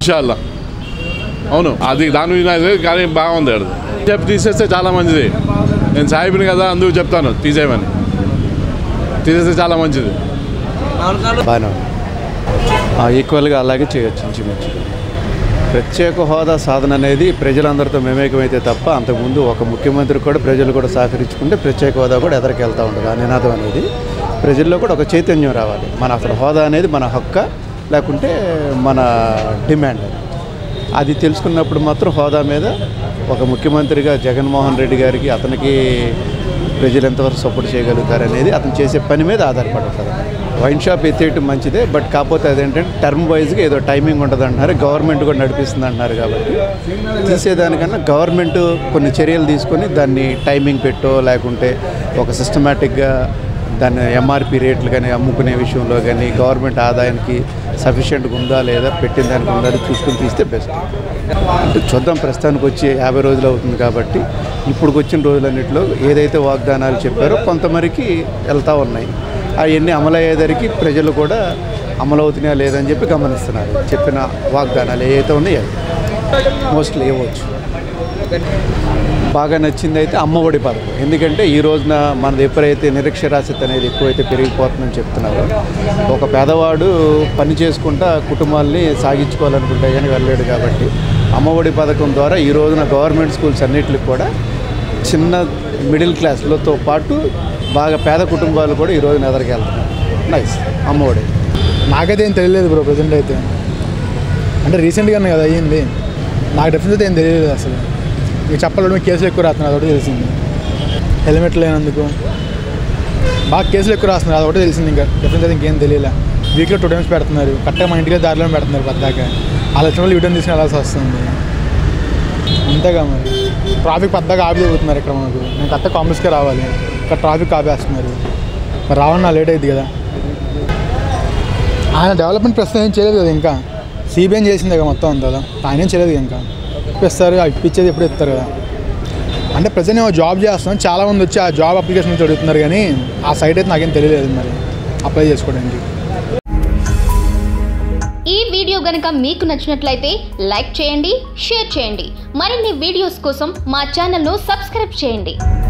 ఇన్షాల్లా అవును అది దాని మీద నాకు తెలియదు, కానీ బాగుంది అది చెప్పి తీసేస్తే చాలా మంచిది నేను సాహిబిని కదా అందుకు చెప్తాను తీసేయమని తీసేస్తే చాలా మంచిది బాగానే ఉంది ఈక్వల్గా అలాగే చేయొచ్చు ఇంచుమించు ప్రత్యేక హోదా సాధన అనేది ప్రజలందరితో మమేకమైతే తప్ప అంతకుముందు ఒక ముఖ్యమంత్రి కూడా ప్రజలు కూడా సహకరించుకుంటే ప్రత్యేక హోదా కూడా ఎదరికి ఉంటుంది ఆ నినాదం అనేది ప్రజల్లో కూడా ఒక చైతన్యం రావాలి మన అసలు హోదా అనేది మన హక్క లేకుంటే మన డిమాండ్ అది. అది తెలుసుకున్నప్పుడు మాత్రం హోదా మీద ఒక ముఖ్యమంత్రిగా జగన్మోహన్ రెడ్డి గారికి అతనికి ప్రజలు ఎంతవరకు సపోర్ట్ చేయగలుగుతారు అనేది అతను చేసే పని మీద ఆధారపడి ఉంటుంది వైన్ షాప్ ఎత్తేయటం మంచిదే బట్ కాకపోతే అదేంటంటే టర్మ్ వైజ్గా ఏదో టైమింగ్ ఉంటుంది అంటున్నారు గవర్నమెంట్ కూడా నడిపిస్తుంది అంటున్నారు కాబట్టి తీసేదానికన్నా గవర్నమెంట్ కొన్ని చర్యలు తీసుకొని దాన్ని టైమింగ్ పెట్టో లేకుంటే ఒక సిస్టమేటిక్గా దాన్ని ఎంఆర్పి రేట్లు కానీ అమ్ముకునే విషయంలో కానీ గవర్నమెంట్ ఆదాయానికి సఫిషియెంట్గా ఉందా లేదా పెట్టిన దానికి ఉందా అని చూసుకుని తీస్తే బెస్ట్ అంటే చూద్దాం ప్రస్తుతానికి వచ్చి యాభై రోజులు అవుతుంది కాబట్టి ఇప్పుడు వచ్చిన రోజులన్నింటిలో ఏదైతే వాగ్దానాలు చెప్పారో కొంతమరికి వెళ్తూ ఉన్నాయి అవన్నీ అమలయ్యేదరికి ప్రజలు కూడా అమలవుతున్నాయా లేదని చెప్పి గమనిస్తున్నారు చెప్పిన వాగ్దానాలు ఏవైతే ఉన్నాయో అవి మోస్ట్లీ ఇవ్వచ్చు బాగా నచ్చింది అయితే అమ్మఒడి పథకం ఎందుకంటే ఈ రోజున మనది ఎప్పుడైతే నిరక్షరాస్యత అనేది ఎక్కువైతే పెరిగిపోతుందని చెప్తున్నారో ఒక పేదవాడు పని చేసుకుంటా కుటుంబాల్ని సాగించుకోవాలనుకుంటే కానీ వెళ్ళలేడు కాబట్టి అమ్మఒడి పథకం ద్వారా ఈ రోజున గవర్నమెంట్ స్కూల్స్ అన్నిటికి కూడా చిన్న మిడిల్ క్లాస్లతో పాటు బాగా పేద కుటుంబాలు కూడా ఈ రోజున ఎదరికి వెళ్తున్నారు నైస్ అమ్మఒడి నాకైతే ఏం తెలియలేదు బ్రో ప్రజెంట్ అయితే అంటే రీసెంట్గానే కదా అయ్యింది నాకు డెఫినెట్ ఏం తెలియలేదు అసలు మీకు చెప్పలేదు మీకు కేసులు ఎక్కువ రాస్తున్నారు అదొకటి తెలిసింది హెల్మెట్ లేనందుకు బాగా కేసులు ఎక్కువ రాస్తున్నారు అదొకటి తెలిసింది ఇంకా డెఫినెట్ అయితే ఇంకేం తెలియలే వీక్లో టూ టైమ్స్ పెడుతున్నారు కరెక్ట్గా మా ఇంటికి దారిలో పెడుతున్నారు పద్దాక ఆ లక్షణాలు యూటర్న్ తీసుకుని వెళ్ళాల్సి వస్తుంది అంతేగా మరి ట్రాఫిక్ పెద్దగా ఆపి తిరుగుతున్నారు ఇక్కడ మనకు నేను కరెక్ట్గా కాంప్లెక్స్కే రావాలి ఇక్కడ ట్రాఫిక్ ఆపేస్తున్నారు మరి రావడం లేట్ అయింది కదా ఆయన డెవలప్మెంట్ ప్రస్తుతం ఏం చేయలేదు కదా ఇంకా సిబిఎం చేసింది కదా మొత్తం అంతా కదా ఆయన ఏం చేయలేదు ఇంకా ఇప్పిస్తారు ఆ ఇప్పించేది ఎప్పుడు ఇస్తారు కదా అంటే ప్రజెంట్ నేను జాబ్ చేస్తున్నాను చాలా మంది వచ్చి ఆ జాబ్ అప్లికేషన్ నుంచి అడుగుతున్నారు కానీ ఆ సైట్ అయితే నాకేం తెలియలేదు మరి అప్లై చేసుకోవడానికి ఈ వీడియో గనక మీకు నచ్చినట్లయితే లైక్ చేయండి షేర్ చేయండి మరిన్ని వీడియోస్ కోసం మా ఛానల్ను సబ్స్క్రైబ్ చేయండి